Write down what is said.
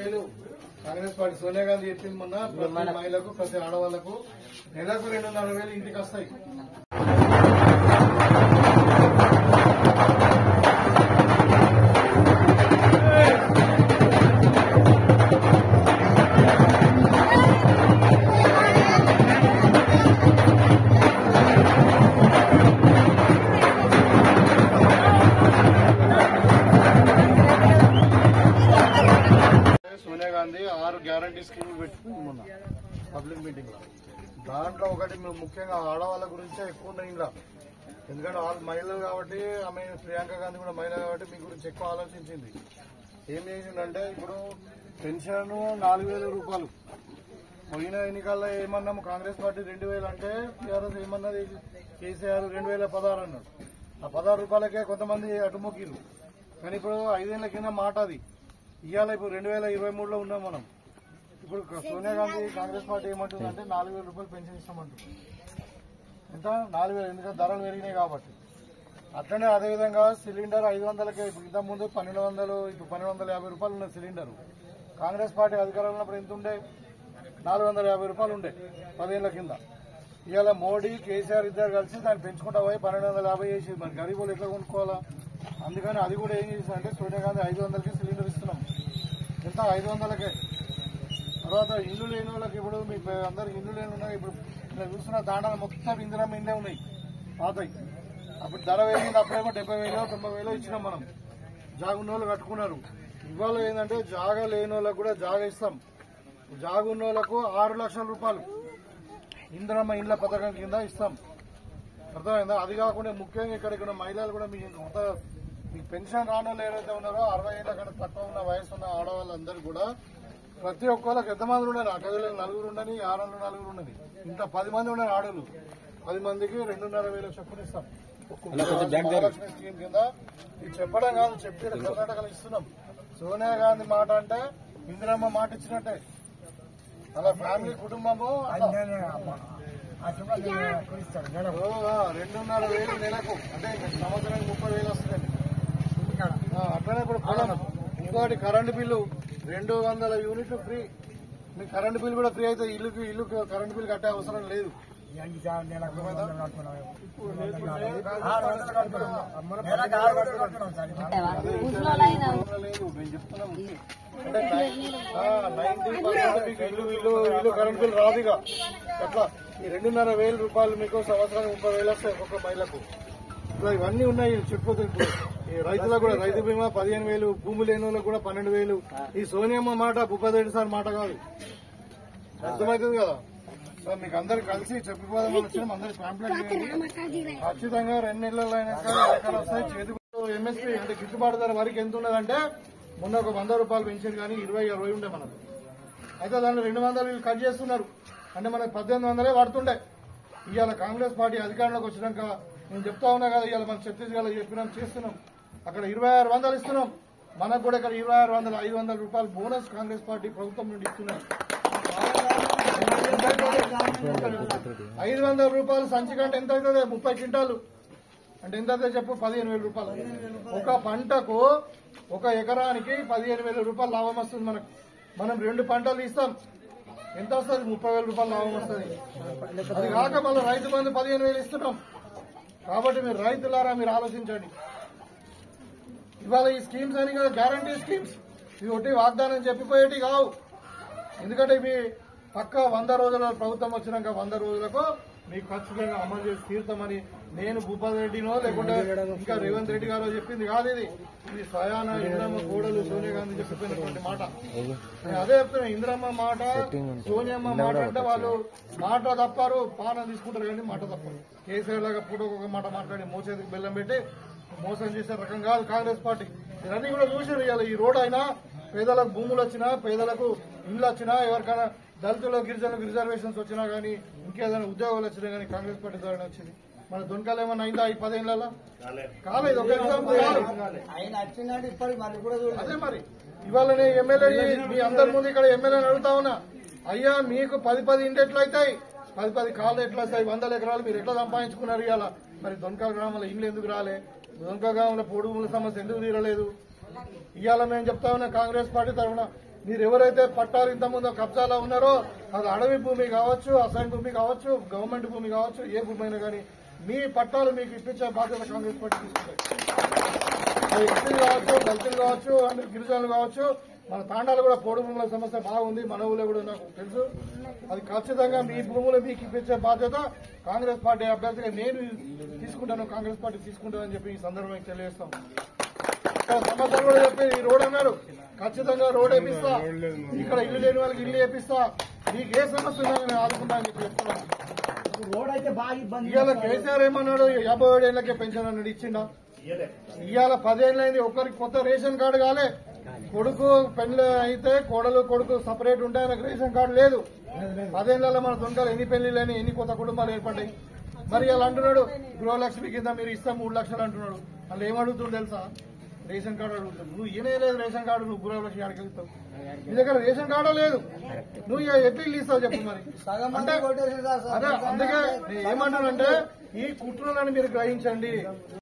వేలు కాంగ్రెస్ పార్టీ సోనియా గాంధీ చెప్పింది మొన్న ప్రతి మహిళకు ప్రతి ఆడవాళ్లకు నెలకు రెండున్నర వేలు ఇంటికి వస్తాయి సోనియా గాంధీ ఆరు గ్యారంటీ స్కీములు పెట్టుకుంది మొన్న పబ్లిక్ మీటింగ్ లో దాంట్లో ఒకటి మేము ముఖ్యంగా ఆడవాళ్ళ గురించే ఎక్కువ ఉన్నాయి ఇంకా ఎందుకంటే వాళ్ళు మహిళలు కాబట్టి ఆమె ప్రియాంక గాంధీ కూడా మహిళ కాబట్టి మీ గురించి ఎక్కువ ఆలోచించింది ఏం చేసిందంటే ఇప్పుడు పెన్షన్ నాలుగు వేల రూపాయలు పోయిన ఎన్నికల్లో ఏమన్నాము కాంగ్రెస్ పార్టీ రెండు వేలు అంటే టీఆర్ఎస్ ఏమన్నది కేసీఆర్ రెండు వేల పదహారు అన్నాడు ఆ పదహారు రూపాయలకే కొంతమంది అటుమొక్కిరు కానీ ఇప్పుడు ఐదేళ్ల కింద మాట అది ఇవాళ ఇప్పుడు రెండు వేల ఇరవై మూడులో ఉన్నాం మనం ఇప్పుడు సోనియా గాంధీ కాంగ్రెస్ పార్టీ ఏమంటుందంటే నాలుగు వేల రూపాయలు పెన్షన్ ఇస్తామంటుంది ఎంత నాలుగు వేలు ఎందుకంటే ధరలు పెరిగినాయి కాబట్టి అట్లనే అదేవిధంగా సిలిండర్ ఐదు వందలకే ఇప్పుడు ఇంతకు ముందు పన్నెండు వందలు ఇప్పుడు పన్నెండు వందల యాభై రూపాయలు ఉన్న సిలిండర్ కాంగ్రెస్ పార్టీ అధికారంలో ఉన్నప్పుడు ఎంత ఉండే నాలుగు వందల యాభై రూపాయలు ఉండే పదేళ్ల కింద ఇవాళ మోడీ కేసీఆర్ ఇద్దరు కలిసి దాన్ని పెంచుకుంటా పోయి పన్నెండు వందల యాభై చేసి మరి గరీబులు ఎట్లా కొనుక్కోవాలా అందుకని అది కూడా ఏం చేసిందంటే సోనియా గాంధీ ఐదు వందలకి సిలిండర్ ఇస్తున్నాం ఎంత ఐదు వందలకే తర్వాత ఇల్లు లేని వాళ్ళకి ఇప్పుడు మీ అందరికి ఇల్లు లేని ఉన్నాయి ఇప్పుడు ఇలా చూస్తున్న దాండాలు మొత్తం ఇందిరమ్మ ఇండే ఉన్నాయి పాతయి అప్పుడు ధర వేసింది అప్పుడేమో డెబ్బై వేలు తొంభై వేలు ఇచ్చినాం మనం జాగున్న వాళ్ళు కట్టుకున్నారు ఇవాళ ఏంటంటే జాగా లేని వాళ్ళకు కూడా జాగా ఇస్తాం జాగున్న వాళ్ళకు ఆరు లక్షల రూపాయలు ఇందిరమ్మ ఇండ్ల పథకం కింద ఇస్తాం అర్థమైందా అది కాకుండా ముఖ్యంగా ఇక్కడ ఇక్కడ మహిళలు కూడా మీకు కొత్త మీకు పెన్షన్ రాని వాళ్ళు ఎవరైతే ఉన్నారో అరవై ఏళ్ళ కంటే తక్కువ ఉన్న వయసు ఉన్న ఆడవాళ్ళందరూ కూడా ప్రతి ఒక్కళ్ళకి ఎంతమంది ఉన్నారు ఆ గదిలో నలుగురు ఉండని ఆడలు నలుగురు ఉండని ఇంత పది మంది ఉన్నారు ఆడలు పది మందికి రెండున్నర వేల చొప్పున ఇస్తాం మహాలక్ష్మి స్కీమ్ కింద ఇది చెప్పడం కాదు చెప్పి కర్ణాటకలో ఇస్తున్నాం సోనియా గాంధీ మాట అంటే ఇందిరమ్మ మాట ఇచ్చినట్టే అలా ఫ్యామిలీ కుటుంబము అట్లా. ఓ, ఆ, రెండున్నర వేలు నెలకు అంటే సంవత్సరానికి ముప్పై వేలు వస్తుంది అట్లనే ఇప్పుడు పొలం ఇంకోటి కరెంటు బిల్లు రెండు వందల యూనిట్లు ఫ్రీ మీ కరెంటు బిల్ కూడా ఫ్రీ అయితే ఇల్లుకి ఇల్లుకి కరెంటు బిల్ కట్టే అవసరం లేదు లేదు మేము చెప్తున్నాం అంటే నైన్టీ పర్సెంట్ మీకు ఇల్లు ఇల్లు ఇల్లు కరెంట్ బిల్ రాదు ఇక అట్లా ఈ రెండున్నర వేల రూపాయలు మీకు సంవత్సరానికి ముప్పై వేలు వస్తాయి ఒక్కొక్క మహిళకు ఇట్లా ఇవన్నీ ఉన్నాయి చుట్టుపక్కల ఇప్పుడు ఈ రైతులకు కూడా రైతు బీమా పదిహేను వేలు భూమి లేని వాళ్ళకు కూడా పన్నెండు వేలు ఈ సోనియమ్మ మాట భూపతిరెడ్డి సార్ మాట కాదు అర్థమవుతుంది కదా సో మీకు అందరికి కలిసి చెప్పిపోదామని వచ్చినాం అందరికి పాంప్లెట్ చేయండి ఖచ్చితంగా రెండు నెలలు అయినాక ఎక్కడ వస్తాయి చేతికి ఎంఎస్పీ అంటే గిట్టుబాటు ధర వరకు ఎంత ఉన్నదంటే మొన్న ఒక వంద రూపాయలు పెంచింది కానీ ఇరవై ఇరవై ఉండే మనకు అయితే దాన్ని రెండు వందలు వీళ్ళు కట్ చేస్తున్నారు అంటే మనకు పద్దెనిమిది వందలే పడుతుండే ఇవాళ కాంగ్రెస్ పార్టీ అధికారంలోకి వచ్చినాక నేను చెప్తా ఉన్నా కదా ఇవాళ మనం ఛత్తీస్గఢ్ చెప్పినాం చేస్తున్నాం అక్కడ ఇరవై ఆరు వందలు ఇస్తున్నాం మనకు కూడా ఇక్కడ ఇరవై ఆరు వందలు ఐదు వందల రూపాయలు బోనస్ కాంగ్రెస్ పార్టీ ప్రభుత్వం నుండి ఇస్తున్నారు ఐదు వందల రూపాయలు సంచి కంటే ఎంత అవుతుంది ముప్పై క్వింటాలు అంటే ఎంత అవుతుంది చెప్పు పదిహేను వేల రూపాయలు ఒక పంటకు ఒక ఎకరానికి పదిహేను వేల రూపాయలు లాభం వస్తుంది మనకు మనం రెండు పంటలు ఇస్తాం ఎంత వస్తుంది ముప్పై వేల రూపాయలు లాభం వస్తుంది అది కాక మళ్ళీ రైతు బంధు పదిహేను వేలు ఇస్తున్నాం కాబట్టి మీరు రైతులారా మీరు ఆలోచించండి ఇవాళ ఈ స్కీమ్స్ అని కదా గ్యారంటీ స్కీమ్స్ ఇవి ఒకటి వాగ్దానం చెప్పిపోయేటి కావు ఎందుకంటే ఇవి పక్క వంద రోజుల ప్రభుత్వం వచ్చినాక వంద రోజులకు మీకు ఖచ్చితంగా అమలు చేసి తీరుతామని నేను భూపాల్ రెడ్డినో లేకుంటే ఇంకా రేవంత్ రెడ్డి గారో చెప్పింది కాదు ఇది ఇది స్వయాన ఇంద్రమ్మ కోడలు సోనియా గాంధీ చెప్పినటువంటి మాట నేను అదే చెప్తున్నా ఇంద్రమ్మ మాట సోనియమ్మ మాట అంటే వాళ్ళు మాట తప్పారు పాలన తీసుకుంటారు కానీ మాట తప్పరు కేసీఆర్ లాగా పూట ఒక మాట మాట్లాడి మోసేదికి బెల్లం పెట్టి మోసం చేసే రకం కాదు కాంగ్రెస్ పార్టీ ఇవన్నీ కూడా చూసారు ఇవాళ ఈ రోడ్ అయినా పేదలకు భూములు వచ్చినా పేదలకు ఇండ్లు వచ్చినా ఎవరికైనా దళితులు గిరిజనులకు రిజర్వేషన్స్ వచ్చినా కానీ ఇంకేదైనా ఉద్యోగాలు వచ్చినా కానీ కాంగ్రెస్ పార్టీ ద్వారా వచ్చింది మన దొంకలు ఏమన్నా అయిందా ఈ పదేళ్లలో కాలేదు ఒక ఎగ్జాంపుల్ కాదు ఆయన వచ్చిందంటే ఇప్పటికి మళ్ళీ కూడా చూడలేదు అదే మరి ఇవాళ నేను ఎమ్మెల్యే మీ అందరి ముందు ఇక్కడ ఎమ్మెల్యేని అడుగుతా ఉన్నా అయ్యా మీకు పది పది ఇంటి ఎట్లా అవుతాయి పది పది కాళ్ళు ఎట్లా వస్తాయి వందల ఎకరాలు మీరు ఎట్లా సంపాదించుకున్నారు ఇవాళ మరి దొంక గ్రామంలో ఇండ్లు ఎందుకు రాలే దొంక గ్రామంలో పొడుగుల సమస్య ఎందుకు తీరలేదు ఇవాళ మేము చెప్తా ఉన్నా కాంగ్రెస్ పార్టీ తరఫున మీరు ఎవరైతే పట్టాలు ఇంతకుముందు కబ్జాలో ఉన్నారో అది అడవి భూమి కావచ్చు అసైన్ భూమి కావచ్చు గవర్నమెంట్ భూమి కావచ్చు ఏ భూమి అయినా కానీ మీ పట్టాలు మీకు ఇప్పించే బాధ్యత కాంగ్రెస్ పార్టీ తీసుకుంటాయి అది ఎస్సీలు కావచ్చు దళితులు కావచ్చు అండ్ గిరిజనులు కావచ్చు మన తాండాలు కూడా పోడు భూముల సమస్య బాగుంది మన ఊళ్ళో కూడా నాకు తెలుసు అది ఖచ్చితంగా మీ భూములు మీకు ఇప్పించే బాధ్యత కాంగ్రెస్ పార్టీ అభ్యర్థిగా నేను తీసుకుంటాను కాంగ్రెస్ పార్టీ తీసుకుంటానని చెప్పి ఈ సందర్భంగా తెలియజేస్తాం ఇక్కడ సమస్యలు కూడా చెప్పి ఈ రోడ్ అన్నారు ఖచ్చితంగా రోడ్ వేపిస్తా ఇక్కడ ఇల్లు లేని వాళ్ళకి ఇల్లు వేపిస్తా మీకు ఏ సమస్య ఉన్నా నేను ఆదుకుంటా అని చెప్పి చెప్తున్నాను రోడ్ అయితే బాగా ఇబ్బంది ఇవాళ కేసీఆర్ ఏమన్నాడు యాభై ఏడు ఏళ్ళకే పెన్షన్ అన్నాడు ఇచ్చిండా ఇవాళ పదేళ్ళైంది ఒక్కరికి కొత్త రేషన్ కార్డు కాలే కొడుకు పెళ్లి అయితే కోడలు కొడుకు సపరేట్ ఉంటే ఆయనకు రేషన్ కార్డు లేదు పదేళ్లలో మన దొంగలు ఎన్ని పెళ్లిళ్ళని ఎన్ని కొత్త కుటుంబాలు ఏర్పడ్డాయి మరి అలా అంటున్నాడు గృహలక్ష్మి కింద మీరు ఇస్తాం మూడు లక్షలు అంటున్నాడు వాళ్ళు ఏమడుగుతుంది తెలుసా రేషన్ కార్డు అడుగుతాడు నువ్వు ఈయనే లేదు రేషన్ కార్డు నువ్వు గృహలక్ష్మి అడిగి వెళ్తావు నీ దగ్గర రేషన్ కార్డు లేదు నువ్వు ఇక ఎట్లా ఇల్లు ఇస్తావు చెప్పు మరి సగం మంది అంటే కొట్టేసారు సార్. అదే అందుకే నేను ఏమంటానంటే ఈ కుట్రలను మీరు గ్రహించండి